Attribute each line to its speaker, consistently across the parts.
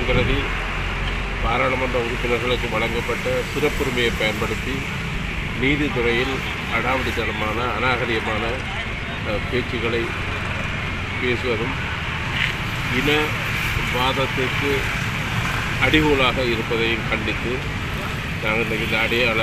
Speaker 1: காலம் கருதி பாராளுமன்ற உறுப்பினர்களுக்கு வழங்கப்பட்ட சிறப்புரிமையை பயன்படுத்தி நீதித்துறையில் அடாவடித்தனமான அநாகரிகமான அஹ், பேச்சுக்களை பேசுவதும் இன வாதத்திற்கு அடிகோலாக இருப்பதையும் கண்டித்து நாங்கள் இன்றைக்கு இந்த அடையாள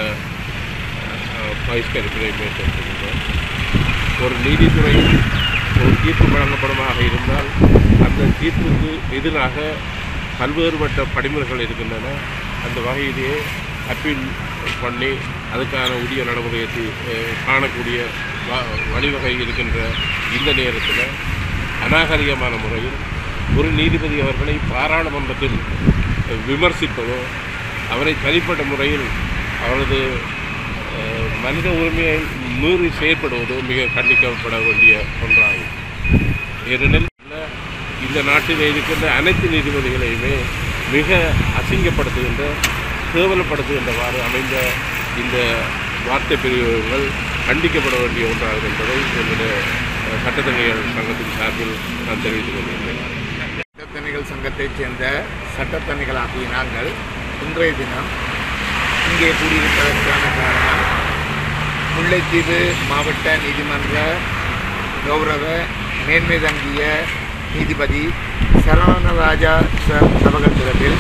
Speaker 1: அஹ், பகிஷ்கரிப்பினை மேற்கொண்டிருக்கிறோம் ஒரு நீதித்துறையில் ஒரு தீர்ப்பு வழங்கப்படுமாக இருந்தால் அந்த தீர்ப்புக்கு எதிராக பல்வேறுபட்ட படிமுறைகள் இருக்கின்றன அந்த வகையிலேயே அப்பீல் பண்ணி அதுக்கான உரிய நடைமுறையை தி- அஹ் காணக்கூடிய வ- வழிவகை இருக்கின்ற இந்த நேரத்தில் அநாகரிகமான முறையில் ஒரு நீதிபதி அவர்களை பாராளுமன்றத்தில் விமர்சிப்பதோ அவரை தனிப்பட்ட முறையில் அவரது அஹ், மனித உரிமையை மீறி செயற்படுவதோ மிக கண்டிக்கப்பட வேண்டிய ஒன்றாகும் ஏனெனில் இந்த நாட்டில் இருக்கின்ற அனைத்து நீதிபதிகளையுமே மிக அசிங்கப்படுத்துகின்ற கேவலப்படுத்துகின்றவாறு அமைந்த இந்த வார்த்தை பிரிவுகள் கண்டிக்கப்பட வேண்டிய ஒன்றாகும் என்பதை என்னுடைய அஹ், சட்டத்தணிகள் சங்கத்தின் சார்பில் நான் தெரிவித்துக் கொள்கிறேன்
Speaker 2: சட்டத்தணிகள் சங்கத்தைச் சேர்ந்த சட்டத்தணிகளாகிய நாங்கள் இன்றைய தினம் இங்கே கூடியிருப்பதற்கான காரணம் முல்லைத்தீவு மாவட்ட நீதிமன்ற கௌரவ மேன்மை தங்கிய நீதிபதி சரவணராஜா சார் அவர்கள் தொடர்பில்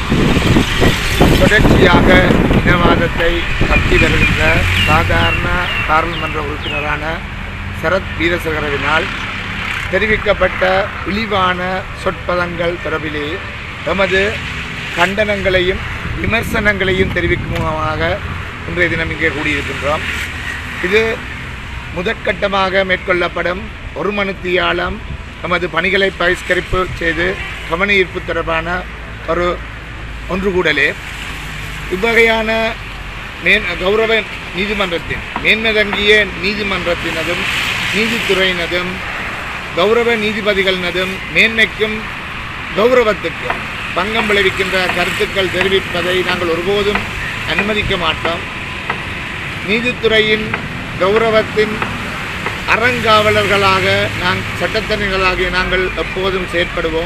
Speaker 2: தொடர்ச்சியாக இனவாதத்தை கட்டி வருகின்ற சாதாரண பாராளுமன்ற உறுப்பினரான சரத் வீரசேகரவினால் தெரிவிக்கப்பட்ட இழிவான சொற்பதங்கள் தொடர்பிலே எமது கண்டனங்களையும் விமர்சனங்களையும் தெரிவிக்கும் முகமாக இன்றைய தினம் இங்கே கூடியிருக்கின்றோம் இது முதற்கட்டமாக மேற்கொள்ளப்படும் ஒரு மணித்தியாலம் நமது பணிகளை பகிஷ்கரிப்பு செய்து கவன ஈர்ப்பு தொடர்பான ஒரு ஒன்று கூடலே இவ்வகையான மேன் கௌரவ நீதிமன்றத்தின் மேன்மதங்கிய நீதிமன்றத்தினதும் நீதித்துறையினதும் கௌரவ நீதிபதிகளினதும் மேன்மைக்கும் கௌரவத்துக்கும் பங்கம் விளைவிக்கின்ற கருத்துக்கள் தெரிவிப்பதை நாங்கள் ஒருபோதும் அனுமதிக்க மாட்டோம் நீதித்துறையின் கௌரவத்தின் அறங்காவலர்களாக நாங் சட்டத்தணிகளாகிய நாங்கள் எப்போதும் செயற்படுவோம்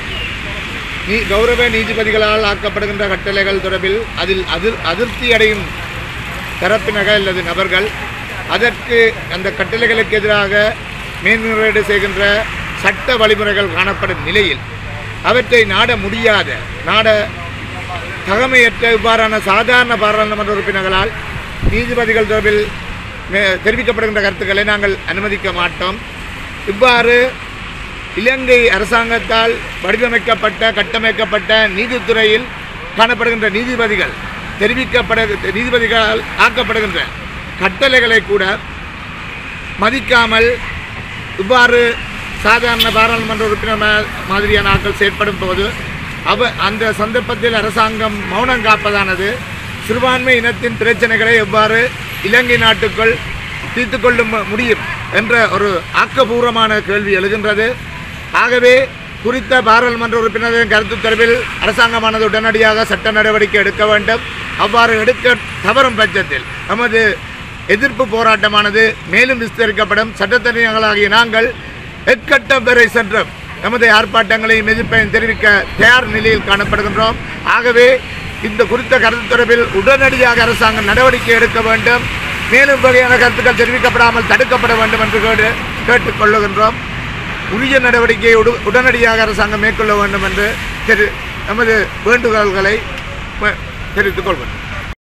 Speaker 2: நீ கௌரவ நீதிபதிகளால் ஆக்கப்படுகின்ற கட்டளைகள் தொடர்பில் அதில் அதிர் அதிருப்தி அடையும் தரப்பினர்கள் அல்லது நபர்கள் அதற்கு அந்த கட்டளைகளுக்கு எதிராக மேன்முறையீடு செய்கின்ற சட்ட வழிமுறைகள் காணப்படும் நிலையில் அவற்றை நாட முடியாத நாட தகமையற்ற இவ்வாறான சாதாரண பாராளுமன்ற உறுப்பினர்களால் நீதிபதிகள் தொடர்பில் மே- தெரிவிக்கப்படுகின்ற கருத்துக்களை நாங்கள் அனுமதிக்க மாட்டோம் இவ்வாறு இலங்கை அரசாங்கத்தால் வடிவமைக்கப்பட்ட கட்டமைக்கப்பட்ட நீதித்துறையில் காணப்படுகின்ற நீதிபதிகள் தெரிவிக்கப்பட நீதிபதிகளால் ஆக்கப்படுகின்ற கட்டளைகளை கூட மதிக்காமல் இவ்வாறு சாதாரண பாராளுமன்ற உறுப்பினர் மா- மாதிரியான ஆட்கள் செயற்படும் போது அவ அந்த சந்தர்ப்பத்தில் அரசாங்கம் மௌனம் காப்பதானது சிறுபான்மை இனத்தின் பிரச்சனைகளை எவ்வாறு இலங்கை நாட்டுக்குள் தீர்த்து கொள்ள மு- முடியும் என்ற ஒரு ஆக்கபூர்வமான கேள்வி எழுகின்றது ஆகவே குறித்த பாராளுமன்ற உறுப்பினரின் கருத்து தொடர்பில் அரசாங்கமானது உடனடியாக சட்ட நடவடிக்கை எடுக்க வேண்டும் அவ்வாறு எடுக்க தவறும் பட்சத்தில் நமது எதிர்ப்பு போராட்டமானது மேலும் விஸ்தரிக்கப்படும் சட்டத்தரணிகளாகிய நாங்கள் எட்கட்டம் வரை சென்றோம் நமது ஆர்ப்பாட்டங்களையும் எதிர்ப்பையும் தெரிவிக்க தயார் நிலையில் காணப்படுகின்றோம் ஆகவே இந்த குறித்த கருத்து தொடர்பில் உடனடியாக அரசாங்கம் நடவடிக்கை எடுக்க வேண்டும் மேலும் வகையான கருத்துக்கள் தெரிவிக்கப்படாமல் தடுக்கப்பட வேண்டும் என்று கேட்டு கேட்டுக்கொள்ளுகின்றோம் உரிய நடவடிக்கையை உடு- உடனடியாக அரசாங்கம் மேற்கொள்ள வேண்டும் என்று தெரி நமது வேண்டுகோள்களை ம- தெரிவித்துக் கொள்கிறோம்